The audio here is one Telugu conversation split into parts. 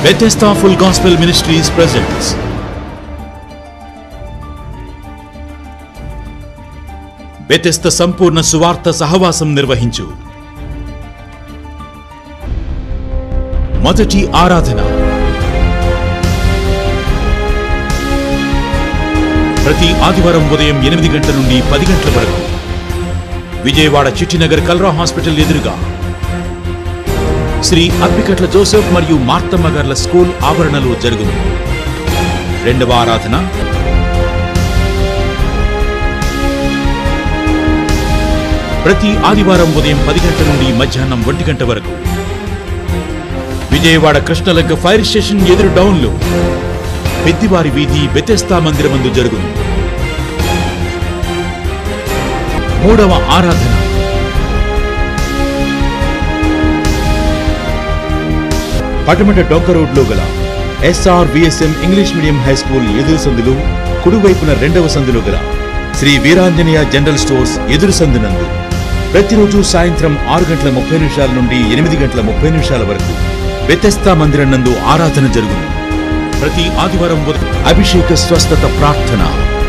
Bethesda Full Gospel Ministries presents Bethesda సంపూర్ణ సువార్త సహవాసం నిర్వహించు మొదటి ఆరాధన ప్రతి ఆదివారం ఉదయం ఎనిమిది గంటల నుండి పది గంటల వరకు విజయవాడ చిట్టినగర్ కల్రా హాస్పిటల్ ఎదురుగా శ్రీ అప్పికట్ల జోసెఫ్ మరియు మార్తమ్మ గార్ల స్కూల్ ఆవరణలో జరుగును రెండవ ఆరాధన ప్రతి ఆదివారం ఉదయం పది గంటల నుండి మధ్యాహ్నం ఒంటి గంట వరకు విజయవాడ కృష్ణలంక ఫైర్ స్టేషన్ ఎదురు డౌన్లో పెద్దివారి వీధి బెతెస్తా మందిరమందు జరుగును మూడవ ఆరాధన పటమట డొంక రోడ్లో గల SR VSM English medium high school ఎదురు సందులు కుడివైపున రెండవ సందులో గల శ్రీ వీరాంజనేయ జనరల్ స్టోర్స్ ఎదురు సందునందు ప్రతిరోజు సాయంత్రం ఆరు గంటల ముప్పై నిమిషాల నుండి ఎనిమిది గంటల ముప్పై నిమిషాల వరకు వ్యతస్థా మందిరం నందు ఆరాధన జరుగును ప్రతి ఆదివారం ఉదయం అభిషేక స్వస్థత ప్రార్థన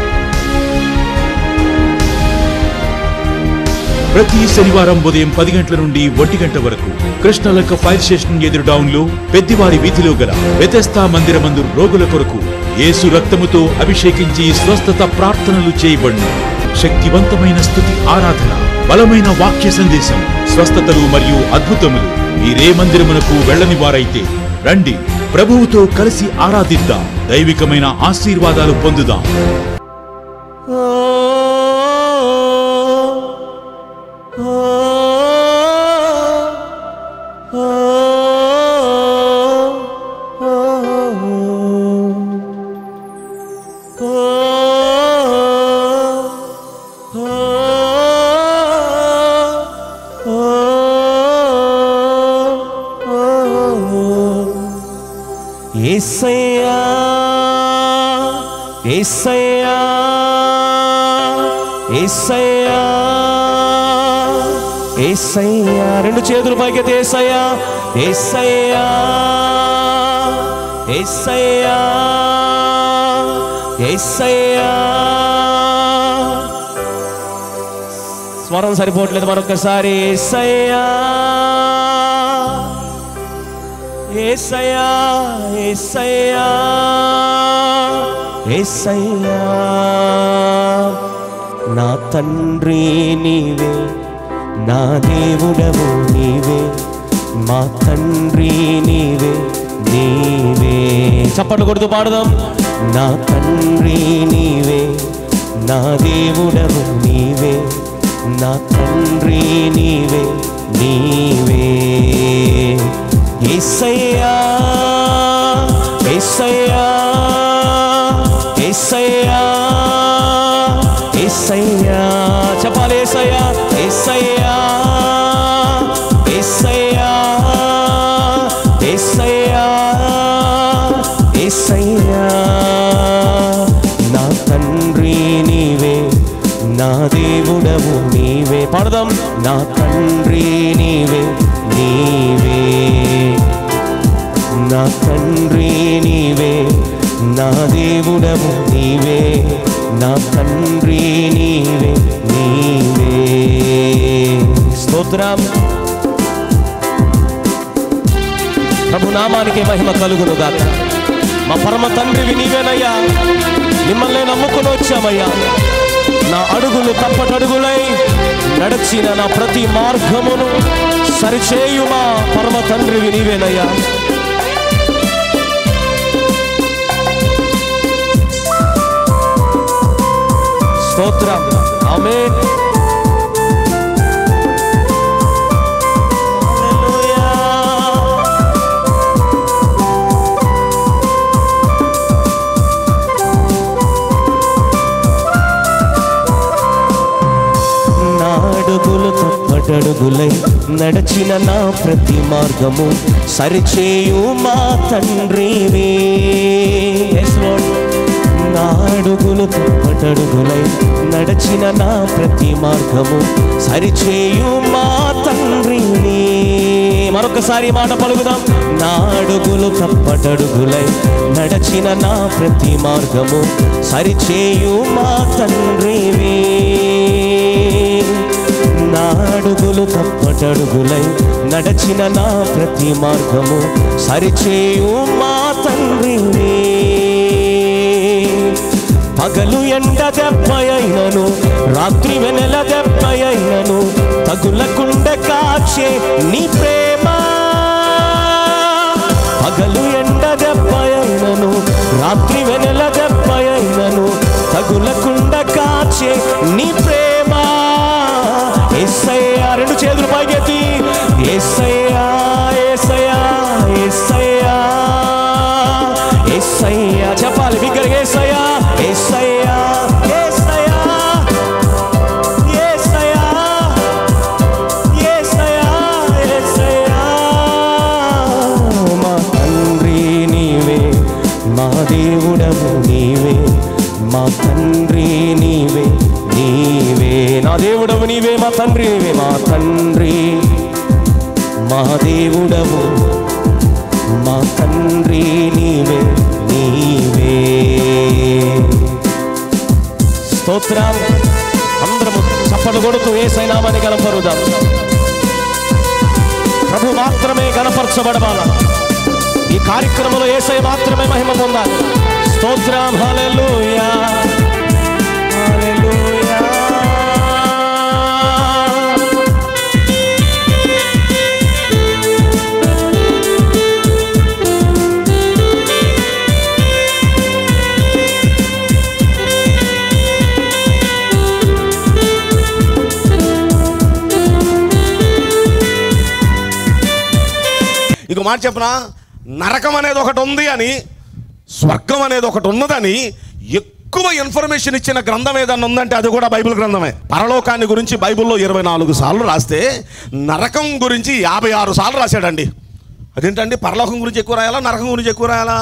ప్రతి శనివారం ఉదయం పది గంటల నుండి ఒంటి గంట వరకు కృష్ణలంక ఫైర్ స్టేషన్ ఎదురు డౌన్లో పెద్దివారి వీధిలో గల వ్యతస్థా మందిరమందు రోగుల కొరకు యేసు రక్తముతో అభిషేకించి స్వస్థత ప్రార్థనలు చేయబడును శక్తివంతమైన స్థుతి ఆరాధన బలమైన వాక్య సందేశం స్వస్థతలు మరియు అద్భుతములు మీరే మందిరమునకు వెళ్ళని వారైతే రండి ప్రభువుతో కలిసి ఆరాధిద్దాం దైవికమైన ఆశీర్వాదాలు పొందుదాం ఏసయ్యా ఏసయ్యా ఏసయ్యా ఏసయ్యా రెండు చేతులు పైకెత్తి ఏసయ్యా ఏసయ్యా ఏసయ్యా ఏసయ్యా స్వరం సరిపోవట్లేదు మరొకసారి ఏసయ్యా ఏసయ్యా ఏసయ్యా ఏసయ్యా నా తండ్రి నీవే నా దేవుడవు నీవే మా తండ్రి నీవే నీవే చప్పట్లు కొడుతూ పాడదాం నా తండ్రి నీవే నా దేవుడవు నీవే నా తండ్రి నీవే నీవే ఏసయ్యా ఏసయ్యా ఏసయ్యా ఏసయ్యా చెప్పాలి ఏసయ్యా ఏసయ్యా ఏసయ్యా ఏసయ్యా ఏసయ్యా నా తండ్రి నీవే నా దేవుడవు నీవే పాడదాం నా తండ్రి నీవే నీవే నా తండ్రి నీవే నా దేవుడవు నీవే నా తండ్రి నీవే నీవే స్తోత్రం ప్రభు నామానికి మహిమ కలుగును గాక మా పరమ తండ్రివి నీవేనయ్యా మిమ్మల్ని నమ్ముకుని వచ్చామయ్యా నా అడుగులు తప్పటడుగులై నడిచిన నా ప్రతి మార్గమును సరిచేయు మా పరమ తండ్రివి నీవేనయ్యా స్తోత్రం ఆమె నా అడుగులు తప్పటడుగులై నడచిన నా ప్రతి మార్గము సరిచేయు మా తండ్రివే Yes, Lord. నా అడుగులు తప్పటడుగులై నడచిన నా ప్రతి మార్గము సరిచేయు మా తండ్రిని మరొకసారి ఈ మాట పలుకుదాం నా అడుగులు తప్పటడుగులై నడచిన నా ప్రతి మార్గము సరిచేయు మా తండ్రివి నా అడుగులు తప్పటడుగులై నడచిన నా ప్రతి మార్గము సరిచేయు మా తండ్రివి పగలు ఎండ దెబ్బయైనను రాత్రి వెనెల దెబ్బయైనను తగులకుండ కాచే నీ ప్రేమ పగలు ఎండ దెబ్బయైనను రాత్రి వెనెల దెబ్బయైనను తగులకుండ కాచే నీ ప్రేమ ఎస్సయ్యా రెండు చేతులు పైకెత్తి ఎస్సయ్యా ఎస్సయ్యా ఎస్సయ్యా ఎస్సయ్యా చెప్పాలి బిగ్గరగా ఎస్సయ్యా ఎస్సయ్యా ఎస్సయ్యా ఎస్సయ్యా ఎస్సయ్యా ఎస్సయ్యా మా తండ్రి నీవే మా దేవుడము నీవే మా తండ్రి నీవే నీవే నా దేవుడవు నీవే మా తండ్రి నీవే మా తండ్రి మా దేవుడవు మా తండ్రి నీవే నీవే స్తోత్రం అందరము చప్పలు కొడుతూ ఏ సైనామాన్ని కనపరుదాం ప్రభు మాత్రమే కనపరచబడవాల ఈ కార్యక్రమంలో ఏసై మాత్రమే మహిమ పొందాలి స్తోత్రం హల్లెలూయా హల్లెలూయా ఇంకో మాట చెప్పనా నరకం అనేది ఒకటి ఉంది అని స్వర్గం అనేది ఒకటి ఉన్నదని ఎక్కువ ఇన్ఫర్మేషన్ ఇచ్చిన గ్రంథం ఏదన్నా ఉందంటే అది కూడా బైబిల్ గ్రంథమే పరలోకాన్ని గురించి బైబిల్లో ఇరవై నాలుగు సార్లు రాస్తే నరకం గురించి యాభై ఆరు సార్లు రాశాడండి అదేంటండి పరలోకం గురించి ఎక్కువ రాయాలా నరకం గురించి ఎక్కువ రాయాలా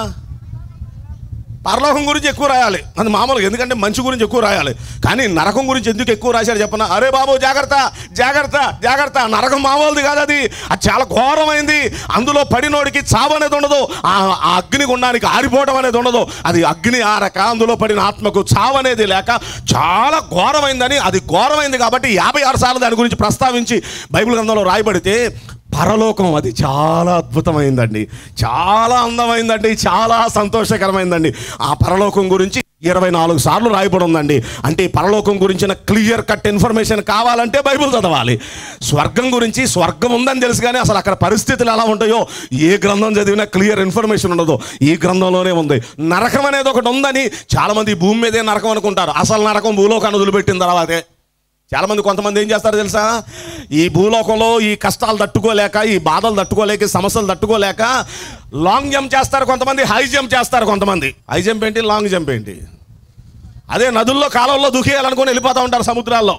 పరలోకం గురించి ఎక్కువ రాయాలి అది మామూలుగా ఎందుకంటే మంచి గురించి ఎక్కువ రాయాలి కానీ నరకం గురించి ఎందుకు ఎక్కువ రాశాడు చెప్పనా అరే బాబు జాగ్రత్త జాగ్రత్త జాగ్రత్త నరకం మామూలుది కాదు అది అది చాలా ఘోరమైంది అందులో పడినోడికి చావు అనేది ఉండదు ఆ ఆ అగ్ని గుండానికి ఆరిపోవడం అనేది ఉండదు అది అగ్ని ఆరక అందులో పడిన ఆత్మకు చావు అనేది లేక చాలా ఘోరమైందని అది ఘోరమైంది కాబట్టి యాభై ఆరు సార్లు దాని గురించి ప్రస్తావించి బైబిల్ గ్రంథంలో రాయబడితే పరలోకం అది చాలా అద్భుతమైందండి చాలా అందమైందండి చాలా సంతోషకరమైందండి ఆ పరలోకం గురించి ఇరవై నాలుగు సార్లు రాయబడి ఉందండి అంటే ఈ పరలోకం గురించిన క్లియర్ కట్ ఇన్ఫర్మేషన్ కావాలంటే బైబిల్ చదవాలి స్వర్గం గురించి స్వర్గం ఉందని తెలుసు కానీ అసలు అక్కడ పరిస్థితులు ఎలా ఉంటాయో ఏ గ్రంథం చదివినా క్లియర్ ఇన్ఫర్మేషన్ ఉండదు ఈ గ్రంథంలోనే ఉంది నరకం అనేది ఒకటి ఉందని చాలామంది ఈ భూమి మీదే నరకం అనుకుంటారు అసలు నరకం భూలోకాన్ని వదిలిపెట్టిన తర్వాతే చాలా మంది కొంతమంది ఏం చేస్తారో తెలుసా ఈ భూలోకంలో ఈ కష్టాలు తట్టుకోలేక ఈ బాధలు తట్టుకోలేక ఈ సమస్యలు తట్టుకోలేక లాంగ్ జంప్ చేస్తారు కొంతమంది హై జంప్ చేస్తారు కొంతమంది హై జంప్ ఏంటి లాంగ్ జంప్ ఏంటి అదే నదుల్లో కాలంలో దూకేయాలనుకుని వెళ్ళిపోతూ ఉంటారు సముద్రాల్లో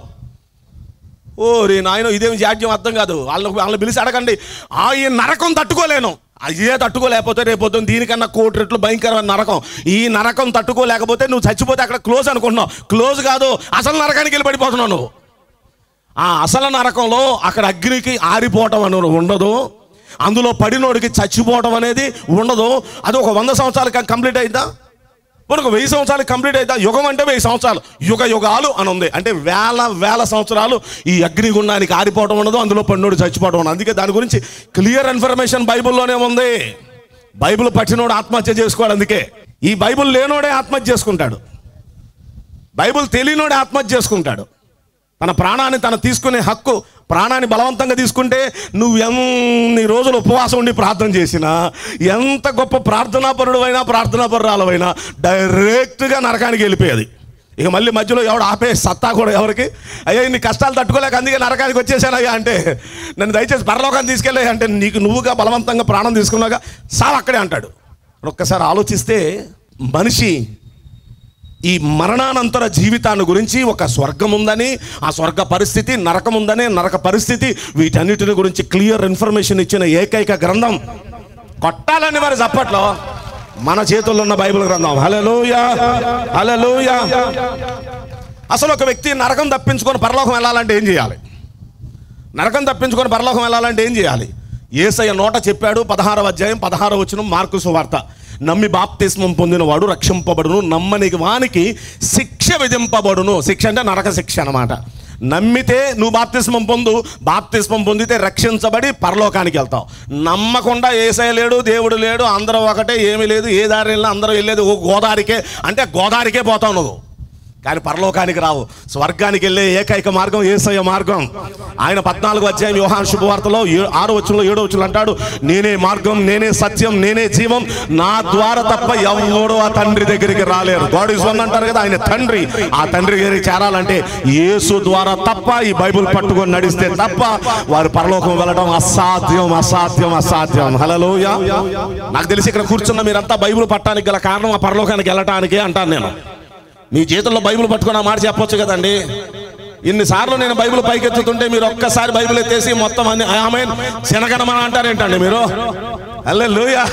ఓ రే నాయన ఇదేమి జాడ్యం అర్థం కాదు వాళ్ళని వాళ్ళని పిలిచి అడగండి ఆ ఈ నరకం తట్టుకోలేను అయ్యే తట్టుకోలేకపోతే రేపొద్దున దీనికన్నా కోటి రెట్లు భయంకరమైన నరకం ఈ నరకం తట్టుకోలేకపోతే నువ్వు చచ్చిపోతే అక్కడ క్లోజ్ అనుకుంటున్నావు క్లోజ్ కాదు అసలు నరకానికి వెళ్ళి పడిపోతున్నావు నువ్వు ఆ అసలు నరకంలో అక్కడ అగ్నికి ఆరిపోవటం అనేది ఉండదు అందులో పడినోడికి చచ్చిపోవటం అనేది ఉండదు అది ఒక వంద సంవత్సరాలు కంప్లీట్ అయిందా పోనీ ఒక వెయ్యి సంవత్సరాలు కంప్లీట్ అయితే యుగం అంటే వెయ్యి సంవత్సరాలు యుగ యుగాలు అని ఉంది అంటే వేల వేల సంవత్సరాలు ఈ అగ్నిగుండానికి ఆరిపోవడం ఉండదు అందులో పన్నోడు చచ్చిపోవడం ఉండదు అందుకే దాని గురించి క్లియర్ ఇన్ఫర్మేషన్ బైబిల్లోనే ఉంది బైబిల్ పట్టినోడు ఆత్మహత్య చేసుకోడు అందుకే ఈ బైబిల్ లేనోడే ఆత్మహత్య చేసుకుంటాడు బైబిల్ తెలియనోడే ఆత్మహత్య చేసుకుంటాడు తన ప్రాణాన్ని తన తీసుకునే హక్కు ప్రాణాన్ని బలవంతంగా తీసుకుంటే నువ్వు ఎన్ని రోజులు ఉపవాసం ఉండి ప్రార్థన చేసినా ఎంత గొప్ప ప్రార్థనాపరుడు అయినా ప్రార్థనాపరురాలవైనా డైరెక్ట్గా నరకానికి వెళ్ళిపోయేది ఇక మళ్ళీ మధ్యలో ఎవడు ఆపే సత్తా కూడా ఎవరికి అయ్యా ఇన్ని కష్టాలు తట్టుకోలేక అందుకే నరకానికి వచ్చేసానయ్యా అంటే నన్ను దయచేసి పరలోకాన్ని తీసుకెళ్ళే అంటే నీకు నువ్వుగా బలవంతంగా ప్రాణం తీసుకున్నాగా సావు అక్కడే అంటాడు ఒక్కసారి ఆలోచిస్తే మనిషి ఈ మరణానంతర జీవితాన్ని గురించి ఒక స్వర్గం ఉందని ఆ స్వర్గ పరిస్థితి నరకం ఉందని నరక పరిస్థితి వీటన్నిటిని గురించి క్లియర్ ఇన్ఫర్మేషన్ ఇచ్చిన ఏకైక గ్రంథం కొట్టాలని వారి చప్పట్లో మన చేతుల్లో ఉన్న బైబిల్ గ్రంథం హలలోయా హలలోయా అసలు ఒక వ్యక్తి నరకం తప్పించుకొని పరలోకం వెళ్ళాలంటే ఏం చేయాలి నరకం తప్పించుకొని పరలోకం వెళ్ళాలంటే ఏం చేయాలి ఏసయ్య నోట చెప్పాడు పదహారవ అధ్యాయం పదహార వచ్చిన మార్కు సువార్త నమ్మి బాప్తిస్మం పొందినవాడు రక్షింపబడును నమ్మని వానికి శిక్ష విధింపబడును శిక్ష అంటే నరక శిక్ష అన్నమాట నమ్మితే నువ్వు బాప్తిస్మం పొందు బాప్తిస్మం పొందితే రక్షించబడి పరలోకానికి వెళ్తావు నమ్మకుండా ఏసై లేడు దేవుడు లేడు అందరూ ఒకటే ఏమీ లేదు ఏ దారి వెళ్ళినా అందరూ వెళ్ళేది ఓ గోదారికే అంటే గోదారికే పోతావు నువ్వు కానీ పరలోకానికి రావు స్వర్గానికి వెళ్ళే ఏకైక మార్గం ఏసయ్య మార్గం ఆయన పద్నాలుగు అధ్యాయం యోహాన్ శుభవార్తలో ఏ- ఆరో వచ్చంలో ఏడో వచ్చంలో అంటాడు నేనే మార్గం నేనే సత్యం నేనే జీవం నా ద్వారా తప్ప ఎవరు ఆ తండ్రి దగ్గరికి రాలేరు గాడ్ ఇస్ వన్ అంటారు కదా ఆయన తండ్రి ఆ తండ్రి దగ్గరికి చేరాలంటే యేసు ద్వారా తప్ప ఈ బైబిల్ పట్టుకొని నడిస్తే తప్ప వారు పరలోకం వెళ్ళడం అసాధ్యం అసాధ్యం అసాధ్యం హలోయ నాకు తెలిసి ఇక్కడ కూర్చున్న మీరంతా బైబిల్ పట్టడానికి గల కారణం ఆ పరలోకానికి వెళ్ళటానికే అంటాను నేను మీ చేతుల్లో బైబిల్ పట్టుకుని ఆ మాట చెప్పొచ్చు కదండి ఇన్నిసార్లు నేను బైబిల్ పైకెత్తుతుంటే మీరు ఒక్కసారి బైబిల్ ఎత్తేసి మొత్తం అన్ని ఆమె శనగనమన అంటారేంటండి మీరు అల్లే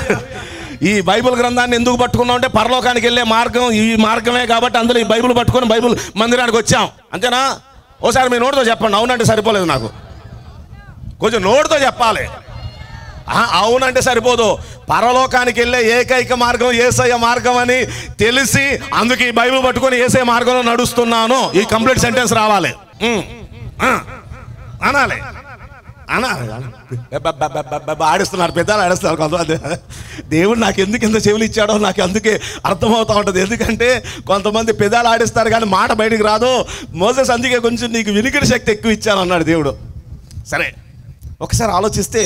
ఈ బైబిల్ గ్రంథాన్ని ఎందుకు పట్టుకున్నాం అంటే పరలోకానికి వెళ్ళే మార్గం ఈ మార్గమే కాబట్టి అందులో ఈ బైబిల్ పట్టుకొని బైబిల్ మందిరానికి వచ్చాం అంతేనా ఓసారి మీ నోటితో చెప్పండి అవునంటే సరిపోలేదు నాకు కొంచెం నోటితో చెప్పాలి ఆ, అవునంటే సరిపోదు పరలోకానికి వెళ్ళే ఏకైక మార్గం ఏసయ్య మార్గం అని తెలిసి అందుకే ఈ బైబిల్ పట్టుకొని ఏసఐ మార్గంలో నడుస్తున్నాను ఈ కంప్లీట్ సెంటెన్స్ రావాలి ఉమ్, ఆ, అనాలి అనాలి బె- బె- బె- బె- బె- ఆడిస్తున్నారు పెద్దలు ఆడిస్తున్నారు కొంతమంది దేవుడు నాకు ఎందుకు ఇంత చెవులు ఇచ్చాడో నాకు అందుకే అర్థమవుతా ఉంటుంది ఎందుకంటే కొంతమంది పెదాలు ఆడిస్తారు కానీ మాట బయటికి రాదు మోసెస్ అందుకే కొంచెం నీకు వినికిడి శక్తి ఎక్కువ ఇచ్చాను అన్నాడు దేవుడు సరే ఒకసారి ఆలోచిస్తే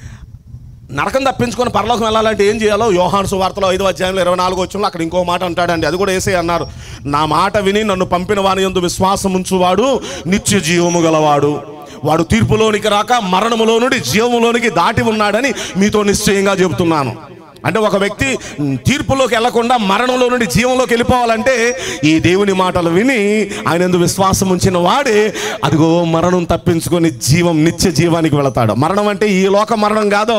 నరకం తప్పించుకొని పరలోకం వెళ్ళాలంటే ఏం చేయాలో యోహాను సువార్తలో ఐదో అధ్యాయంలో ఇరవై నాలుగు వచ్చిన అక్కడ ఇంకో మాట అంటాడండి అది కూడా వేసే అన్నారు నా మాట విని నన్ను పంపిన వాని యందు విశ్వాసం ఉంచువాడు నిత్య జీవము గలవాడు వాడు తీర్పులోనికి రాక మరణములో నుండి జీవములోనికి దాటి ఉన్నాడని మీతో నిశ్చయంగా చెబుతున్నాను అంటే ఒక వ్యక్తి తీర్పులోకి వెళ్లకుండా మరణంలో నుండి జీవంలోకి వెళ్ళిపోవాలంటే ఈ దేవుని మాటలు విని ఆయన ఎందు విశ్వాసం ఉంచిన వాడే అదిగో మరణం తప్పించుకొని జీవం నిత్య జీవానికి వెళతాడు మరణం అంటే ఈ లోక మరణం కాదు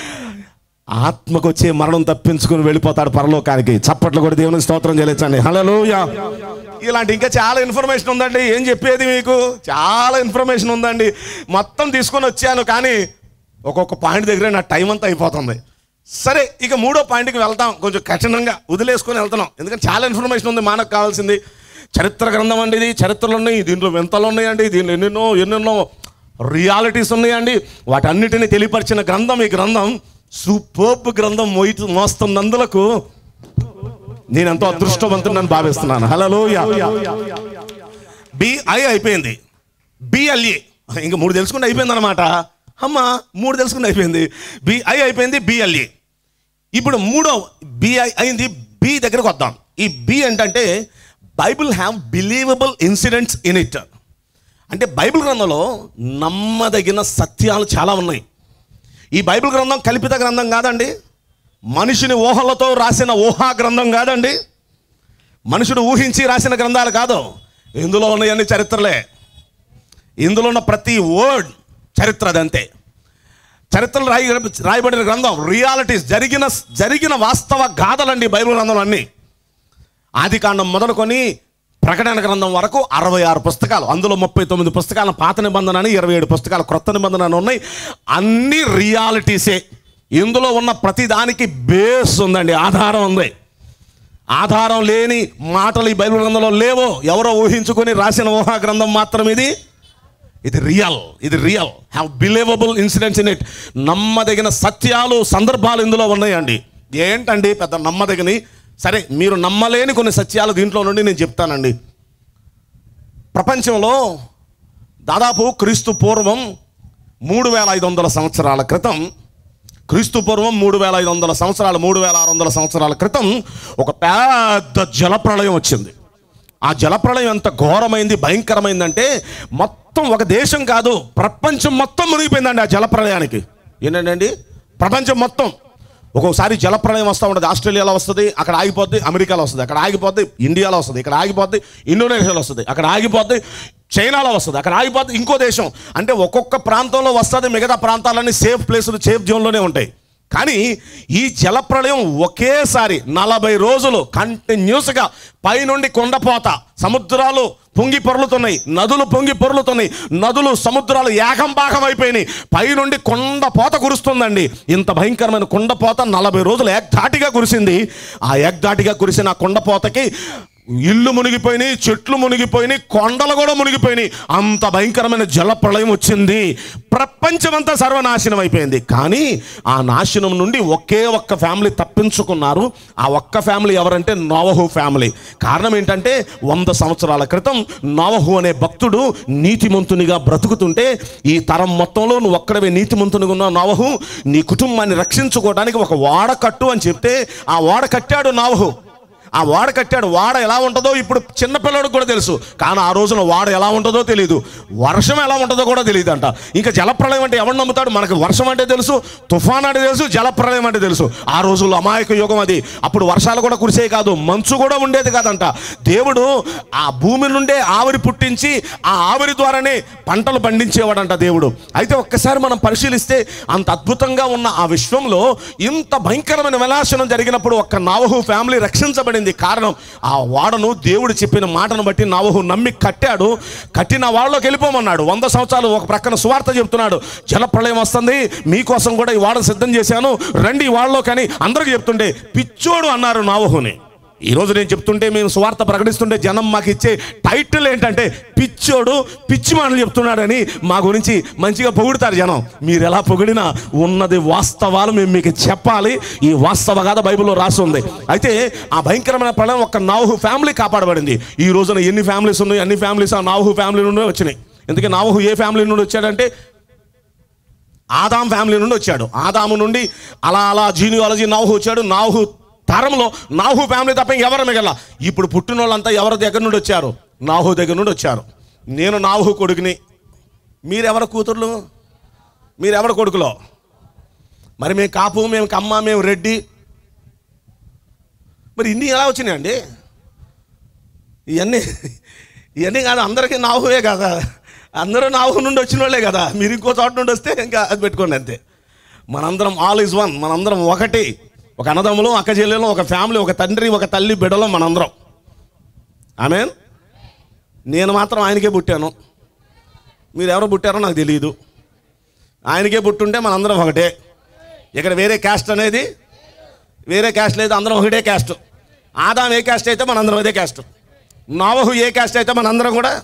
ఆత్మకు వచ్చే మరణం తప్పించుకుని వెళ్ళిపోతాడు పరలోకానికి చప్పట్లు కూడా దేవునికి స్తోత్రం చేయలేచండి హలోయ ఇలాంటి ఇంకా చాలా ఇన్ఫర్మేషన్ ఉందండి ఏం చెప్పేది మీకు చాలా ఇన్ఫర్మేషన్ ఉందండి మొత్తం తీసుకొని వచ్చాను కానీ ఒక్కొక్క పాయింట్ దగ్గర నా టైం అంతా అయిపోతుంది సరే ఇక మూడో పాయింట్కి వెళ్తాం కొంచెం కఠినంగా వదిలేసుకొని వెళ్తున్నాం ఎందుకంటే చాలా ఇన్ఫర్మేషన్ ఉంది మనకు కావాల్సింది చరిత్ర గ్రంథం అండి ఇది చరిత్రలు ఉన్నాయి దీంట్లో వింతలు ఉన్నాయండి దీంట్లో ఎన్నెన్నో ఎన్నెన్నో రియాలిటీస్ ఉన్నాయండి వాటన్నిటిని తెలియపరిచిన గ్రంథం ఈ గ్రంథం సూపర్బ్ గ్రంథం మోయి మోస్తున్నందులకు నేను ఎంతో అదృష్టవంతుడని భావిస్తున్నాను హలో బిఐ అయిపోయింది బిఎల్ఏ ఇంకా మూడు తెలుసుకుంటే అయిపోయింది అనమాట అమ్మ మూడు తెలుసుకుంటే అయిపోయింది బిఐ అయిపోయింది బిఎల్ఏ ఇప్పుడు మూడో బిఐ అయింది బి దగ్గరకు వద్దాం ఈ బి ఏంటంటే Bible have believable incidents in it అంటే బైబిల్ గ్రంథంలో నమ్మదగిన సత్యాలు చాలా ఉన్నాయి ఈ బైబిల్ గ్రంథం కల్పిత గ్రంథం కాదండి మనిషిని ఊహలతో రాసిన ఊహా గ్రంథం కాదండి మనుషుడు ఊహించి రాసిన గ్రంథాలు కాదు ఇందులో ఉన్నాయన్ని చరిత్రలే ఇందులో ఉన్న ప్రతి వర్డ్ చరిత్ర అదంతే చరిత్రలు రాయి రాయబడిన గ్రంథం రియాలిటీస్ జరిగిన జరిగిన వాస్తవ గాథలండి బైబిల్ గ్రంథంలో అన్నీ ఆది కాండం మొదలుకొని ప్రకటన గ్రంథం వరకు అరవై ఆరు పుస్తకాలు అందులో ముప్పై తొమ్మిది పుస్తకాలు పాత నిబంధన అని ఇరవై ఏడు పుస్తకాలు క్రొత్త నిబంధన అని ఉన్నాయి అన్ని రియాలిటీసే ఇందులో ఉన్న ప్రతి దానికి బేస్ ఉందండి ఆధారం ఉంది ఆధారం లేని మాటలు ఈ బైబిల్ గ్రంథంలో లేవో ఎవరో ఊహించుకొని రాసిన ఊహా గ్రంథం మాత్రం ఇది ఇది రియల్ ఇది real have believable incidents in it నమ్మదగిన సత్యాలు సందర్భాలు ఇందులో ఉన్నాయండి ఏంటండి పెద్ద నమ్మదగినవి సరే మీరు నమ్మలేని కొన్ని సత్యాలు దీంట్లో నుండి నేను చెప్తానండి ప్రపంచంలో దాదాపు క్రీస్తు పూర్వం మూడు వేల ఐదు వందల సంవత్సరాల క్రితం క్రీస్తు పూర్వం మూడు వేల ఐదు వందల సంవత్సరాలు మూడు వేల ఆరు వందల సంవత్సరాల క్రితం ఒక పెద్ద జలప్రళయం వచ్చింది ఆ జలప్రళయం ఎంత ఘోరమైంది భయంకరమైందంటే మొత్తం ఒక దేశం కాదు ప్రపంచం మొత్తం మునిగిపోయిందండి ఆ జలప్రళయానికి ఏంటండి ప్రపంచం మొత్తం ఒక్కొక్కసారి జలప్రళయం వస్తూ ఉంటుంది ఆస్ట్రేలియాలో వస్తుంది అక్కడ ఆగిపోద్ది అమెరికాలో వస్తుంది అక్కడ ఆగిపోద్ది ఇండియాలో వస్తుంది ఇక్కడ ఆగిపోద్ది ఇండోనేషియాలో వస్తుంది అక్కడ ఆగిపోద్ది చైనాలో వస్తుంది అక్కడ ఆగిపోద్ది ఇంకో దేశం అంటే ఒక్కొక్క ప్రాంతంలో వస్తుంది మిగతా ప్రాంతాలన్నీ సేఫ్ ప్లేసులు సేఫ్ జోన్లోనే ఉంటాయి కానీ ఈ జలప్రళయం ఒకేసారి నలభై రోజులు కంటిన్యూస్గా పైనుండి కొండపోత సముద్రాలు పొంగి పొర్లుతున్నాయి నదులు పొంగి పొర్లుతున్నాయి నదులు సముద్రాలు ఏకం భాగం అయిపోయినాయి పైనుండి కొండపోత కురుస్తుందండి ఇంత భయంకరమైన కొండపోత నలభై రోజులు ఏకధాటిగా కురిసింది ఆ ఏకధాటిగా కురిసిన ఆ కొండపోతకి ఇల్లు మునిగిపోయినాయి చెట్లు మునిగిపోయినాయి కొండలు కూడా మునిగిపోయినాయి అంత భయంకరమైన జల ప్రళయం వచ్చింది ప్రపంచమంతా సర్వనాశనం అయిపోయింది కానీ ఆ నాశనం నుండి ఒకే ఒక్క ఫ్యామిలీ తప్పించుకున్నారు ఆ ఒక్క ఫ్యామిలీ ఎవరంటే నోవహు ఫ్యామిలీ కారణం ఏంటంటే వంద సంవత్సరాల క్రితం నోవహు అనే భక్తుడు నీతిమంతునిగా బ్రతుకుతుంటే ఈ తరం మొత్తంలో నువ్వు ఒక్కడవే నీతిమంతునిగా ఉన్న నోవహు నీ కుటుంబాన్ని రక్షించుకోవడానికి ఒక వాడ కట్టు అని చెప్తే ఆ వాడ కట్టాడు నోవహు ఆ వాడ కట్టాడు వాడ ఎలా ఉంటుందో ఇప్పుడు చిన్నపిల్లడికి కూడా తెలుసు కానీ ఆ రోజున వాడ ఎలా ఉంటుందో తెలియదు వర్షం ఎలా ఉంటుందో కూడా తెలియదు అంట ఇంకా జలప్రళయం అంటే ఎవరు నమ్ముతాడు మనకు వర్షం అంటే తెలుసు తుఫాన్ అంటే తెలుసు జలప్రళయం అంటే తెలుసు ఆ రోజుల్లో అమాయక యుగం అది అప్పుడు వర్షాలు కూడా కురిసే కాదు మంచు కూడా ఉండేది కాదంట దేవుడు ఆ భూమి నుండే ఆవిరి పుట్టించి ఆ ఆవిరి ద్వారానే పంటలు పండించేవాడంట దేవుడు అయితే ఒక్కసారి మనం పరిశీలిస్తే అంత అద్భుతంగా ఉన్న ఆ విశ్వంలో ఇంత భయంకరమైన వినాశనం జరిగినప్పుడు ఒక్క నావహు ఫ్యామిలీ రక్షించబడింది కారణం ఆ వాడను దేవుడు చెప్పిన మాటను బట్టి నావహు నమ్మి కట్టాడు కట్టిన వాళ్ళలోకి వెళ్ళిపోమన్నాడు వంద సంవత్సరాలు ఒక ప్రక్కన సువార్త చెప్తున్నాడు జల ప్రళయం వస్తుంది మీకోసం కూడా ఈ వాడను సిద్ధం చేశాను రండి ఈ వాళ్ళలో కానీ అందరికీ చెప్తుండే పిచ్చోడు అన్నారు నావహుని ఈ రోజు నేను చెప్తుంటే మేము స్వార్థ ప్రకటిస్తుంటే జనం మాకు ఇచ్చే టైటిల్ ఏంటంటే పిచ్చోడు పిచ్చి మాటలు చెప్తున్నాడని మా గురించి మంచిగా పొగుడుతారు జనం మీరు ఎలా పొగిడినా ఉన్నది వాస్తవాలు మేము మీకు చెప్పాలి ఈ వాస్తవ గాథ బైబిల్లో రాసి ఉంది అయితే ఆ భయంకరమైన ప్రళయం ఒక నావుహు ఫ్యామిలీ కాపాడబడింది ఈ రోజున ఎన్ని ఫ్యామిలీస్ ఉన్నాయి అన్ని ఫ్యామిలీస్ ఆ నావుహు ఫ్యామిలీ నుండి వచ్చినాయి ఎందుకే నావుహు ఏ ఫ్యామిలీ నుండి వచ్చాడంటే ఆదాం ఫ్యామిలీ నుండి వచ్చాడు ఆదాము నుండి అలా అలా జీనియాలజీ నాహు వచ్చాడు నాహు తరంలో నాహు ఫ్యామిలీ తప్ప ఎవరు మిగల ఇప్పుడు పుట్టిన వాళ్ళంతా ఎవరి దగ్గర నుండి వచ్చారు నాహు దగ్గర నుండి వచ్చారు నేను నాహు కొడుకుని మీరెవరి కూతుర్లు మీరెవరి కొడుకులో మరి మేము కాపు మేము కమ్మ మేము రెడ్డి మరి ఇన్ని ఎలా వచ్చినాయండి ఇవన్నీ ఇవన్నీ కాదు అందరికీ నాహువే కదా అందరూ నాహు నుండి వచ్చిన వాళ్ళే కదా మీరు ఇంకో చోట నుండి వస్తే ఇంకా అది పెట్టుకోండి అంతే మనందరం ఆల్ ఇస్ వన్ మనందరం ఒకటి ఒక అన్నదమ్ములు అక్క చెల్లెలు ఒక ఫ్యామిలీ ఒక తండ్రి ఒక తల్లి బిడ్డలు మనందరం ఆమె నేను మాత్రం ఆయనకే పుట్టాను మీరు ఎవరు పుట్టారో నాకు తెలియదు ఆయనకే పుట్టుంటే మనందరం ఒకటే ఇక్కడ వేరే క్యాస్ట్ అనేది వేరే క్యాస్ట్ లేదు అందరం ఒకటే క్యాస్ట్ ఆదాం ఏ క్యాస్ట్ అయితే మనందరం అదే క్యాస్ట్ నావహు ఏ క్యాస్ట్ అయితే మనందరం కూడా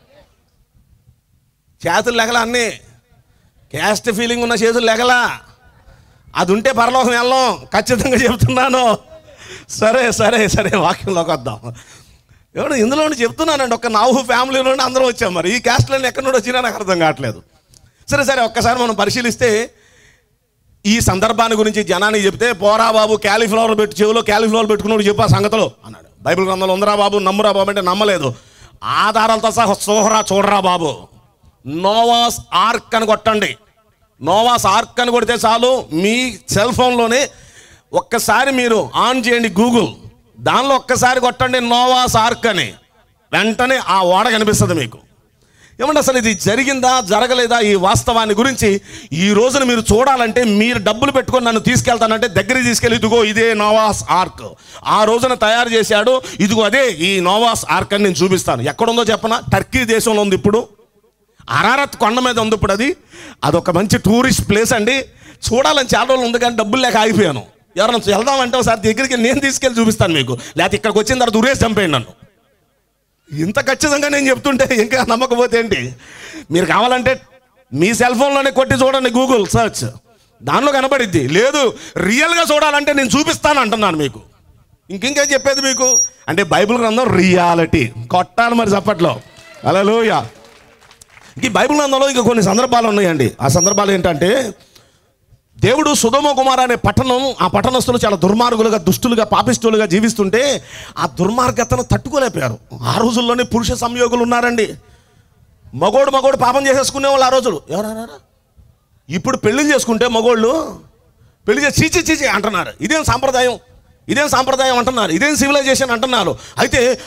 చేతులు లెగల అన్నీ క్యాస్ట్ ఫీలింగ్ ఉన్న చేతులు లెగలా అది ఉంటే పరలోకం వెళ్ళం ఖచ్చితంగా చెప్తున్నాను సరే సరే సరే వాక్యంలోకి వద్దాం ఎవడు ఇందులో నుండి చెప్తున్నానండి ఒక నావు ఫ్యామిలీ నుండి అందరం వచ్చాం మరి ఈ క్యాస్ట్లన్నీ ఎక్కడి నుండి వచ్చినా నాకు అర్థం కావట్లేదు సరే సరే ఒక్కసారి మనం పరిశీలిస్తే ఈ సందర్భాన్ని గురించి జనానికి చెప్తే పోరా బాబు క్యాలీఫ్లవర్ పెట్టి చెవిలో క్యాలీఫ్లవర్ పెట్టుకున్నాడు చెప్పు ఆ సంగతిలో అన్నాడు బైబిల్ గ్రంథంలో ఉందరా బాబు నమ్మురా బాబు అంటే నమ్మలేదు ఆధారాలతో సహా చూడరా చూడరా బాబు నోవాస్ ఆర్క్ అని కొట్టండి నోవాస్ ఆర్క్ అని కొడితే చాలు మీ సెల్ ఫోన్లోనే ఒక్కసారి మీరు ఆన్ చేయండి గూగుల్ దానిలో ఒక్కసారి కొట్టండి నోవాస్ ఆర్క్ అని వెంటనే ఆ ఓడ కనిపిస్తుంది మీకు ఏమంటే అసలు ఇది జరిగిందా జరగలేదా ఈ వాస్తవాన్ని గురించి ఈ రోజున మీరు చూడాలంటే మీరు డబ్బులు పెట్టుకొని నన్ను తీసుకెళ్తానంటే దగ్గరికి తీసుకెళ్ళి ఇదిగో ఇదే నోవాస్ ఆర్క్ ఆ రోజున తయారు చేశాడు ఇదిగో అదే ఈ నోవాస్ ఆర్క్ అని నేను చూపిస్తాను ఎక్కడుందో చెప్పనా టర్కీ దేశంలో ఉంది ఇప్పుడు అరారత్ కొండ మీద ఉంది ఇప్పుడు అది అదొక మంచి టూరిస్ట్ ప్లేస్ అండి చూడాలని చాలా రోజులు ఉంది కానీ డబ్బులు లేక ఆగిపోయాను ఎవరైనా వెళ్దామంటే ఒకసారి దగ్గరికి నేను తీసుకెళ్ళి చూపిస్తాను మీకు లేకపోతే ఇక్కడికి వచ్చిన తర్వాత ఉరేసి చంపేయండి నన్ను ఇంత ఖచ్చితంగా నేను చెప్తుంటే ఇంకా నమ్మకపోతే ఏంటి మీరు కావాలంటే మీ సెల్ ఫోన్లోనే కొట్టి చూడండి గూగుల్ సర్చ్ దానిలో కనబడిద్ది లేదు రియల్గా చూడాలంటే నేను చూపిస్తాను అంటున్నాను మీకు ఇంకింకేం చెప్పేది మీకు అంటే బైబిల్ గ్రంథం రియాలిటీ కొట్టాలి మరి చప్పట్లో అలలోయ ఇంక ఈ బైబిల్ గ్రంథంలో ఇంకా కొన్ని సందర్భాలు ఉన్నాయండి ఆ సందర్భాలు ఏంటంటే దేవుడు సుధమ కుమార్ అనే పట్టణం ఆ పట్టణస్తులు చాలా దుర్మార్గులుగా దుష్టులుగా పాపిష్టులుగా జీవిస్తుంటే ఆ దుర్మార్గతను తట్టుకోలేకపోయారు ఆ రోజుల్లోనే పురుష సంయోగులు ఉన్నారండి మగోడు మగోడు పాపం చేసేసుకునే వాళ్ళు ఆ రోజులు ఎవరన్నారా ఇప్పుడు పెళ్లి చేసుకుంటే మగోళ్ళు పెళ్లి చేసి చీచి చీచి అంటున్నారు ఇదేం సాంప్రదాయం ఇదేం సాంప్రదాయం అంటున్నారు ఇదేం సివిలైజేషన్ అంటున్నారు అయితే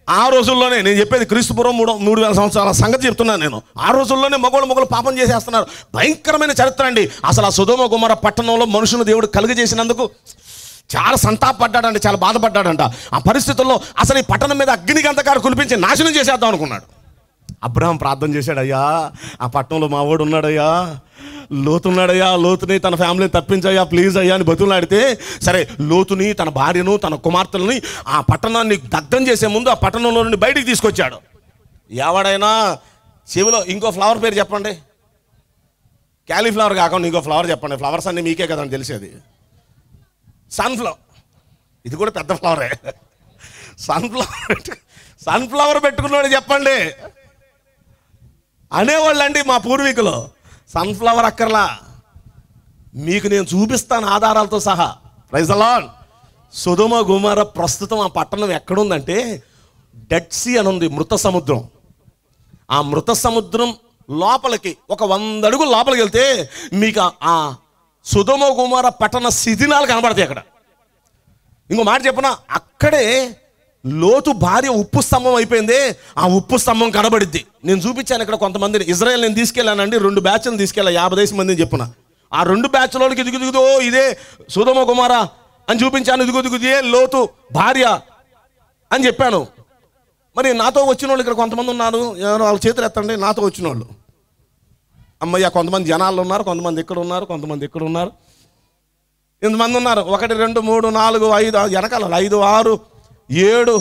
ఆ రోజుల్లోనే నేను చెప్పేది క్రీస్తుపురం మూడు మూడు వేల సంవత్సరాల సంగతి చెప్తున్నాను నేను ఆ రోజుల్లోనే మగవాళ్ళు మొగలు పాపం చేసేస్తున్నారు భయంకరమైన చరిత్ర అండి అసలు ఆ సుధమ కుమార పట్టణంలో మనుషులు దేవుడు కలుగజేసినందుకు చాలా సంతాపడ్డాడంట చాలా బాధపడ్డాడంట ఆ పరిస్థితుల్లో అసలు ఈ పట్టణం మీద అగ్ని గంధకారు కులిపించి నాశనం చేసేద్దాం అనుకున్నాడు అబ్రహం ప్రార్థన చేశాడయ్యా ఆ పట్టణంలో మా వాడు ఉన్నాడయ్యా లోతున్నాడయ్యా లోతుని తన ఫ్యామిలీని తప్పించయ్యా ప్లీజ్ అయ్యా అని బతులాడితే సరే లోతుని తన భార్యను తన కుమార్తెలని ఆ పట్టణాన్ని దగ్ధం చేసే ముందు ఆ పట్టణంలో నుండి బయటికి తీసుకొచ్చాడు ఎవడైనా చెవిలో ఇంకో ఫ్లవర్ పేరు చెప్పండి క్యాలీఫ్లవర్ కాకుండా ఇంకో ఫ్లవర్ చెప్పండి ఫ్లవర్స్ అన్నీ మీకే కదండి తెలిసేది సన్ఫ్లవర్ ఇది కూడా పెద్ద ఫ్లవరే సన్ఫ్లవర్ సన్ఫ్లవర్ పెట్టుకున్నాడు చెప్పండి అనేవాళ్ళండి మా పూర్వీకులు సన్ఫ్లవర్ అక్కర్లా మీకు నేను చూపిస్తాను ఆధారాలతో సహా రైజలాన్ సుధుమ గుమార ప్రస్తుతం ఆ పట్టణం ఎక్కడుందంటే డెడ్ సీ అని ఉంది మృత సముద్రం ఆ మృత సముద్రం లోపలికి ఒక వంద అడుగులు లోపలికి వెళ్తే మీకు ఆ- ఆ సుధుమ కుమార పట్టణ శిథిలాలు కనబడతాయి అక్కడ ఇంకో మాట చెప్పనా అక్కడే లోతు భార్య ఉప్పు స్తంభం అయిపోయింది ఆ ఉప్పు స్తంభం కనబడిద్ది నేను చూపించాను ఇక్కడ కొంతమందిని ఇజ్రాయెల్ నేను తీసుకెళ్ళానండి రెండు బ్యాచ్లు తీసుకెళ్ళా యాభై దేశం మందిని చెప్పిన ఆ రెండు బ్యాచ్లోనికి ఇదిగు దిగుదో ఇదే సుధమ కుమార అని చూపించాను ఇదిగు దిగు ఇదే లోతు భార్య అని చెప్పాను మరి నాతో వచ్చిన వాళ్ళు ఇక్కడ కొంతమంది ఉన్నారు ఎవరో వాళ్ళ చేతులు ఎత్తండి నాతో వచ్చిన వాళ్ళు అమ్మయ్య కొంతమంది జనాలు ఉన్నారు కొంతమంది ఇక్కడ ఉన్నారు కొంతమంది ఇక్కడ ఉన్నారు ఇంతమంది ఉన్నారు ఒకటి రెండు మూడు నాలుగు ఐదు ఆ వెనకాల ఐదు ఆరు ఏడు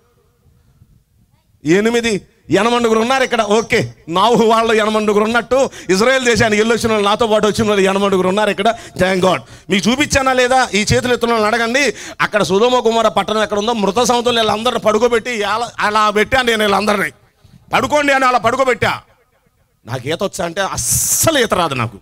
ఎనిమిది ఎనమండుగురు ఉన్నారు ఇక్కడ ఓకే నావు వాళ్ళు ఎనమండుగురు ఉన్నట్టు ఇజ్రాయెల్ దేశానికి వెళ్ళి వచ్చిన వాళ్ళు నాతో పాటు వచ్చిన వాళ్ళు ఎనమండుగురు ఉన్నారు ఇక్కడ థ్యాంక్ గాడ్ మీకు చూపించానా లేదా ఈ చేతులు ఎత్తున వాళ్ళని అడగండి అక్కడ సుధోమ కుమార పట్టణం ఎక్కడ ఉందో మృత సంవత్సరం వీళ్ళందరిని పడుకోబెట్టి అలా అలా పెట్టాను నేను వీళ్ళందరినీ పడుకోండి అని అలా పడుకోబెట్టా నాకు ఈత వచ్చా అంటే అస్సలు ఈత రాదు నాకు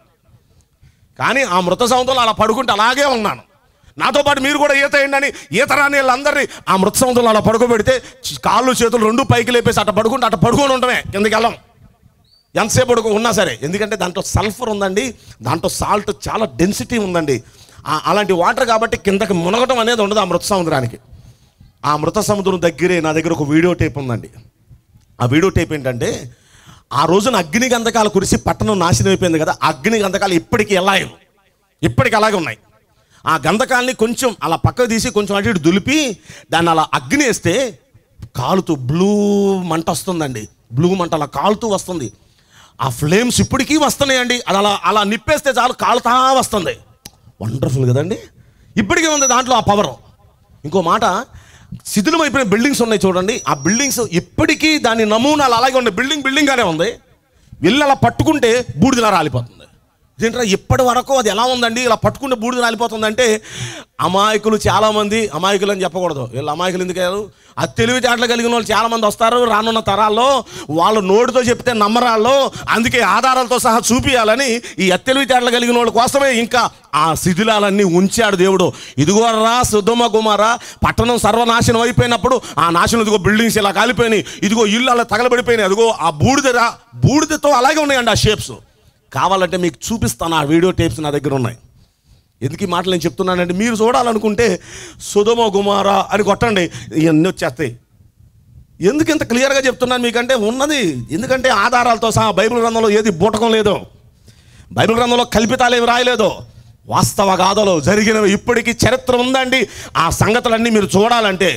కానీ ఆ మృత సముద్రంలో అలా పడుకుంటే అలాగే ఉన్నాను నాతో పాటు మీరు కూడా ఈత వేయండి ఈత రాని వాళ్ళందరినీ ఆ మృత సముద్రంలో అలా పడుకోబెడితే చి- కాళ్ళు చేతులు రెండు పైకి లేపేసి అట్ట పడుకుంటే అట్ట పడుకొని ఉండమే కిందకి వెళ్ళం ఎంతసేపు పడుకో ఉన్నా సరే ఎందుకంటే దాంట్లో సల్ఫర్ ఉందండి దాంట్లో సాల్ట్ చాలా డెన్సిటీ ఉందండి ఆ- అలాంటి వాటర్ కాబట్టి కిందకి మునగటం అనేది ఉండదు ఆ మృత సముద్రానికి ఆ మృత సముద్రం దగ్గరే నా దగ్గర ఒక వీడియో టేప్ ఉందండి ఆ వీడియో టేప్ ఏంటంటే ఆ రోజున అగ్ని గంధకాలు కురిసి పట్టణం నాశనం అయిపోయింది కదా ఆ అగ్ని గంధకాలు ఇప్పటికీ ఎలా ఇప్పటికీ అలాగే ఉన్నాయి ఆ గంధకాల్ని కొంచెం అలా పక్కకు తీసి కొంచెం అటు ఇటు దులిపి దాన్ని అలా అగ్ని వేస్తే కాలుతూ బ్లూ మంట వస్తుందండి బ్లూ మంట అలా కాలుతూ వస్తుంది ఆ ఫ్లేమ్స్ ఇప్పటికీ వస్తున్నాయండి అది అలా అలా నిప్పేస్తే చాలు కాలుతా వస్తుంది వండర్ఫుల్ కదండి ఇప్పటికీ ఉంది దాంట్లో ఆ పవర్ ఇంకో మాట శిథిలమైపోయిన బిల్డింగ్స్ ఉన్నాయి చూడండి ఆ బిల్డింగ్స్ ఇప్పటికీ దాని నమూనాలు అలాగే ఉన్నాయి బిల్డింగ్ బిల్డింగ్గానే ఉంది వెళ్ళి అలా పట్టుకుంటే బూడిదలా రాలిపోతుంది ఏంటంటే ఇప్పటి వరకు అది ఎలా ఉందండి ఇలా పట్టుకుంటే బూడిద రాలిపోతుందంటే అమాయకులు చాలామంది అమాయకులు అని చెప్పకూడదు వీళ్ళు అమాయకులు ఎందుకు అయ్యారు ఆ తెలివితేటలు కలిగిన వాళ్ళు చాలామంది వస్తారు రానున్న తరాల్లో వాళ్ళు నోటితో చెప్తే నమ్మరాళ్ళు అందుకే ఆధారాలతో సహా చూపియాలని ఈ అత్తెలివితేటలు కలిగిన వాళ్ళ కోసమే ఇంకా ఆ శిథిలాలన్నీ ఉంచాడు దేవుడు ఇదిగో రా సుధమ కుమార పట్టణం సర్వనాశనం అయిపోయినప్పుడు ఆ నాశనం ఇదిగో బిల్డింగ్స్ ఇలా కాలిపోయినాయి ఇదిగో ఇల్లు అలా తగలబడిపోయినాయి అదిగో ఆ బూడిద రా- బూడిదతో అలాగే ఉన్నాయండి ఆ షేప్స్ కావాలంటే మీకు చూపిస్తాను ఆ వీడియో టేప్స్ నా దగ్గర ఉన్నాయి ఎందుకు ఈ మాటలు నేను చెప్తున్నానంటే మీరు చూడాలనుకుంటే సుధమ కుమార అని కొట్టండి ఇవన్నీ వచ్చేస్తాయి ఎందుకు ఇంత క్లియర్గా చెప్తున్నాను మీకంటే ఉన్నది ఎందుకంటే ఆధారాలతో సహా బైబిల్ గ్రంథంలో ఏది బూటకం లేదో బైబిల్ గ్రంథంలో కల్పితాలు ఏమి రాయలేదు వాస్తవ గాథలో జరిగినవి ఇప్పటికీ చరిత్ర ఉందండి ఆ సంగతులన్నీ మీరు చూడాలంటే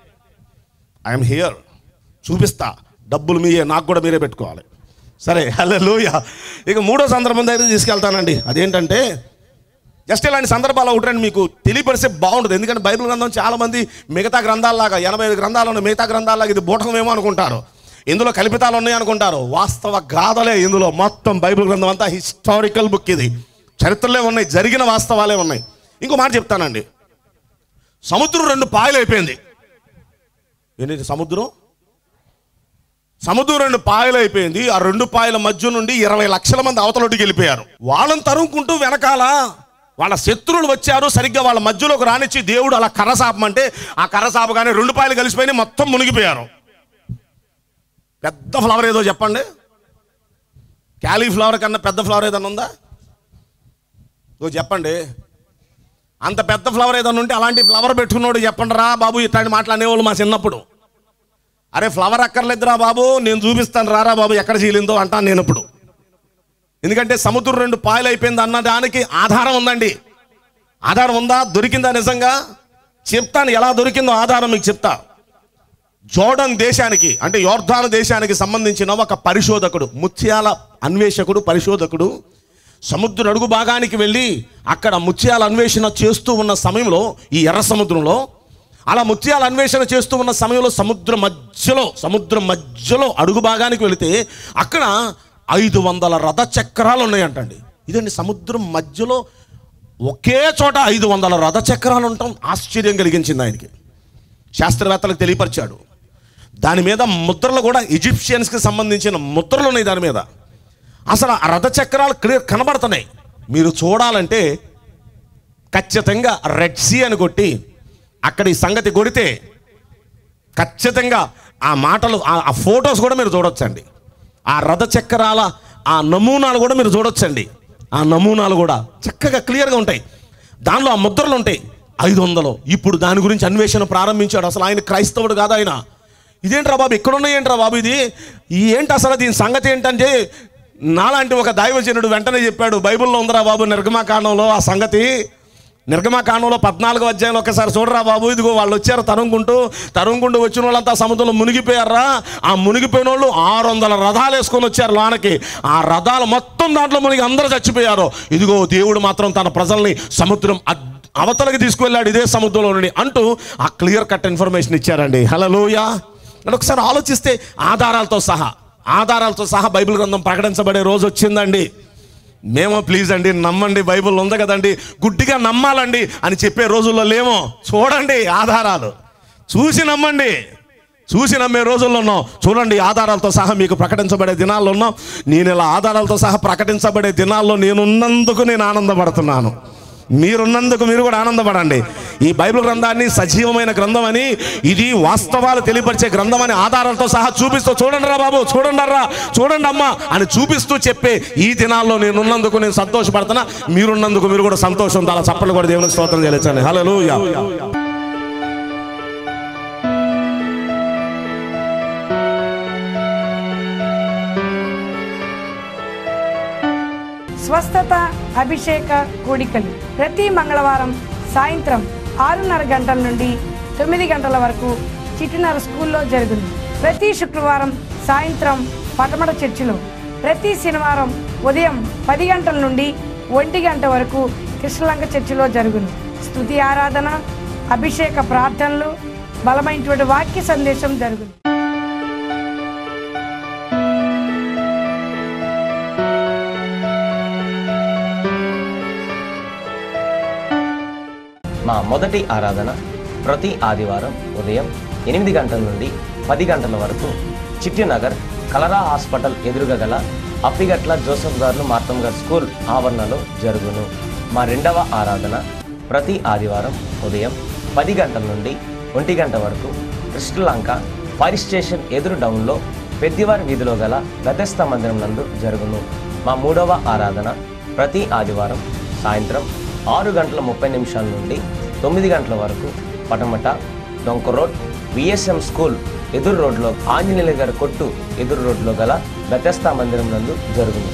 ఐఎమ్ హియర్ చూపిస్తా డబ్బులు మీయే నాకు కూడా మీరే పెట్టుకోవాలి సరే హలో లూయ ఇక మూడో సందర్భం దగ్గర తీసుకెళ్తానండి అదేంటంటే జస్ట్ ఇలాంటి సందర్భాలు ఒకటండి మీకు తెలియపరిస్తే బాగుంటుంది ఎందుకంటే బైబిల్ గ్రంథం చాలామంది మిగతా గ్రంథాలలాగా ఎనభై ఐదు గ్రంథాలు ఉన్నాయి మిగతా గ్రంథాలలాగా ఇది బూటకమేమో అనుకుంటారు ఇందులో కల్పితాలు ఉన్నాయి అనుకుంటారు వాస్తవ గాథలే ఇందులో మొత్తం బైబిల్ గ్రంథం అంతా హిస్టారికల్ బుక్ ఇది చరిత్రలే ఉన్నాయి జరిగిన వాస్తవాలే ఉన్నాయి ఇంకో మాట చెప్తానండి సముద్రం రెండు పాయలు అయిపోయింది ఏంటి సముద్రం సముద్రం రెండు పాయలు అయిపోయింది ఆ రెండు పాయల మధ్య నుండి ఇరవై లక్షల మంది అవతలొడ్డుకి వెళ్ళిపోయారు వాళ్ళని తరుముకుంటూ వెనకాల వాళ్ళ శత్రువులు వచ్చారు సరిగ్గా వాళ్ళ మధ్యలోకి రానిచ్చి దేవుడు అలా కర్రసాపమంటే ఆ కర్రసాపగానే రెండు పాయలు కలిసిపోయి మొత్తం మునిగిపోయారు పెద్ద ఫ్లవర్ ఏదో చెప్పండి క్యాలీఫ్లవర్ కన్నా పెద్ద ఫ్లవర్ ఏదన్నా ఉందా ఓ చెప్పండి అంత పెద్ద ఫ్లవర్ ఏదన్నా ఉంటే అలాంటి ఫ్లవర్ పెట్టుకున్నాడు చెప్పండి రా బాబు ఇట్లాంటి మాట్లాడేవాళ్ళు మా చిన్నప్పుడు అరే ఫ్లవర్ అక్కర్లేదురా బాబు నేను చూపిస్తాను రారా బాబు ఎక్కడ చీలిందో అంటాను నేను ఇప్పుడు ఎందుకంటే సముద్రం రెండు పాయలు అయిపోయింది అన్న దానికి ఆధారం ఉందండి ఆధారం ఉందా దొరికిందా నిజంగా చెప్తాను ఎలా దొరికిందో ఆధారం మీకు చెప్తా జోర్డన్ దేశానికి అంటే యోర్ధాను దేశానికి సంబంధించిన ఒక పరిశోధకుడు ముత్యాల అన్వేషకుడు పరిశోధకుడు సముద్ర అడుగు భాగానికి వెళ్ళి అక్కడ ముత్యాల అన్వేషణ చేస్తూ ఉన్న సమయంలో ఈ ఎర్ర సముద్రంలో అలా ముత్యాల అన్వేషణ చేస్తూ ఉన్న సమయంలో సముద్ర మధ్యలో సముద్రం మధ్యలో అడుగు భాగానికి వెళితే అక్కడ ఐదు వందల రథ చక్రాలు ఉన్నాయంటండి ఇదండి సముద్రం మధ్యలో ఒకే చోట ఐదు వందల రథ చక్రాలు ఉండటం ఆశ్చర్యం కలిగించింది ఆయనకి శాస్త్రవేత్తలకు తెలియపరిచాడు దాని మీద ముద్రలు కూడా ఈజిప్షియన్స్కి సంబంధించిన ముద్రలు ఉన్నాయి దాని మీద అసలు ఆ రథ చక్రాలు క్లియర్ కనబడుతున్నాయి మీరు చూడాలంటే ఖచ్చితంగా రెడ్ సీ అని కొట్టి అక్కడ ఈ సంగతి కొడితే ఖచ్చితంగా ఆ మాటలు ఆ- ఆ ఫొటోస్ కూడా మీరు చూడొచ్చండి ఆ రథ చక్రాల ఆ నమూనాలు కూడా మీరు చూడొచ్చండి ఆ నమూనాలు కూడా చక్కగా క్లియర్గా ఉంటాయి దానిలో ఆ ముద్రలు ఉంటాయి ఐదు వందలు ఇప్పుడు దాని గురించి అన్వేషణ ప్రారంభించాడు అసలు ఆయన క్రైస్తవుడు కాదు ఆయన ఇదేంట్రా బాబు ఇక్కడ ఉన్నాయేంట్రా బాబు ఇది ఈ ఏంటి అసలు దీని సంగతి ఏంటంటే నాలాంటి ఒక దైవజనుడు వెంటనే చెప్పాడు బైబిల్లో ఉందిరా బాబు నిర్గమాకాండంలో ఆ సంగతి నిర్గమాకాండంలో పద్నాలుగో అధ్యాయంలో ఒకసారి చూడరా బాబు ఇదిగో వాళ్ళు వచ్చారు తరుముకుంటూ తరుముకుంటూ వచ్చిన వాళ్ళంతా సముద్రంలో మునిగిపోయారా ఆ మునిగిపోయిన వాళ్ళు ఆరు వందల రథాలు వేసుకొని వచ్చారు లోనకి ఆ రథాలు మొత్తం దాంట్లో మునిగి అందరూ చచ్చిపోయారు ఇదిగో దేవుడు మాత్రం తన ప్రజల్ని సముద్రం అద్- అవతలకి తీసుకువెళ్ళాడు ఇదే సముద్రంలో నుండి అంటూ ఆ క్లియర్ కట్ ఇన్ఫర్మేషన్ ఇచ్చారండి హలోయా అంటే ఒకసారి ఆలోచిస్తే ఆధారాలతో సహా ఆధారాలతో సహా బైబిల్ గ్రంథం ప్రకటించబడే రోజు వచ్చిందండి మేము ప్లీజ్ అండి నమ్మండి బైబిల్ ఉంది కదండి గుడ్డిగా నమ్మాలండి అని చెప్పే రోజుల్లో లేమో చూడండి ఆధారాలు చూసి నమ్మండి చూసి నమ్మే రోజుల్లో ఉన్నాం చూడండి ఆధారాలతో సహా మీకు ప్రకటించబడే దినాల్లో ఉన్నాం నేను ఇలా ఆధారాలతో సహా ప్రకటించబడే దినాల్లో నేనున్నందుకు నేను ఆనందపడుతున్నాను మీరున్నందుకు మీరు కూడా ఆనందపడండి ఈ బైబిల్ గ్రంథాన్ని సజీవమైన గ్రంథం అని ఇది వాస్తవాలు తెలియపరిచే గ్రంథం అని ఆధారాలతో సహా చూపిస్తూ చూడండి రా బాబు చూడండి రా చూడండి అమ్మా అని చూపిస్తూ చెప్పే ఈ దినాల్లో నేను ఉన్నందుకు నేను సంతోషపడుతున్నా మీరున్నందుకు మీరు కూడా సంతోషం అలా చప్పలు కూడా దేవునికి స్తోత్రం చేయలేచండి హలో స్వస్థత అభిషేక కూడికలు ప్రతి మంగళవారం సాయంత్రం ఆరున్నర గంటల నుండి తొమ్మిది గంటల వరకు చిటినర స్కూల్లో జరుగును ప్రతి శుక్రవారం సాయంత్రం పటమట చర్చిలో ప్రతి శనివారం ఉదయం పది గంటల నుండి ఒంటి గంట వరకు కృష్ణలంక చర్చిలో జరుగును స్తుతి ఆరాధన అభిషేక ప్రార్థనలు బలమైనటువంటి వాక్య సందేశం జరుగును మా మొదటి ఆరాధన ప్రతి ఆదివారం ఉదయం ఎనిమిది గంటల నుండి పది గంటల వరకు చిట్టినగర్ కలరా హాస్పిటల్ ఎదురుగా గల అప్పిగట్ల జోసఫ్ గారు మార్తమ్ గారు స్కూల్ ఆవరణలో జరుగును మా రెండవ ఆరాధన ప్రతి ఆదివారం ఉదయం పది గంటల నుండి ఒంటి గంట వరకు కృష్ణలంక ఫైర్ స్టేషన్ ఎదురు డౌన్లో పెద్దివారి వీధిలో గల గతస్థ మందిరం నందు జరుగును మా మూడవ ఆరాధన ప్రతి ఆదివారం సాయంత్రం ఆరు గంటల ముప్పై నిమిషాల నుండి తొమ్మిది గంటల వరకు పటమట డొంక రోడ్ విఎస్ఎం స్కూల్ ఎదురు రోడ్లో ఆంజనేయుల గారి కొట్టు ఎదురు రోడ్లో గల బెతస్తా మందిరం నందు జరుగును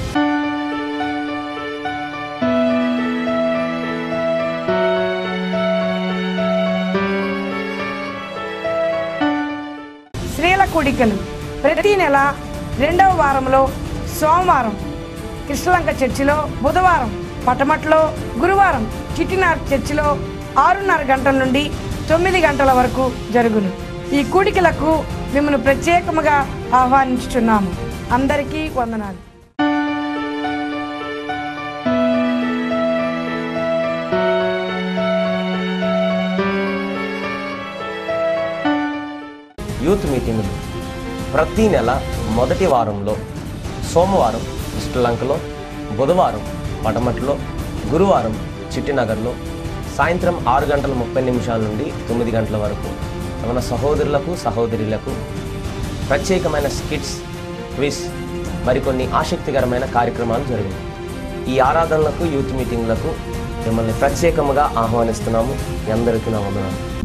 స్త్రీల కూడికలు ప్రతి నెల రెండవ వారంలో సోమవారం కృష్ణలంక చర్చిలో బుధవారం పటమట్లో గురువారం చిట్టినార్ చర్చిలో ఆరున్నర గంటల నుండి తొమ్మిది గంటల వరకు జరుగును ఈ కూడికలకు మిమ్మల్ని ప్రత్యేకముగా ఆహ్వానించుచున్నాము అందరికీ వందనాలు యూత్ మీటింగులు ప్రతి నెల మొదటి వారంలో సోమవారం శ్రీలంకలో బుధవారం పటమట్లో గురువారం చిట్టినగర్లో సాయంత్రం ఆరు గంటల ముప్పై నిమిషాల నుండి తొమ్మిది గంటల వరకు మన సహోదరులకు సహోదరులకు ప్రత్యేకమైన స్కిట్స్ క్విజ్ మరికొన్ని ఆసక్తికరమైన కార్యక్రమాలు జరిగాయి ఈ ఆరాధనలకు యూత్ మీటింగ్లకు మిమ్మల్ని ప్రత్యేకముగా ఆహ్వానిస్తున్నాము మీ అందరికీ నా వందనాలు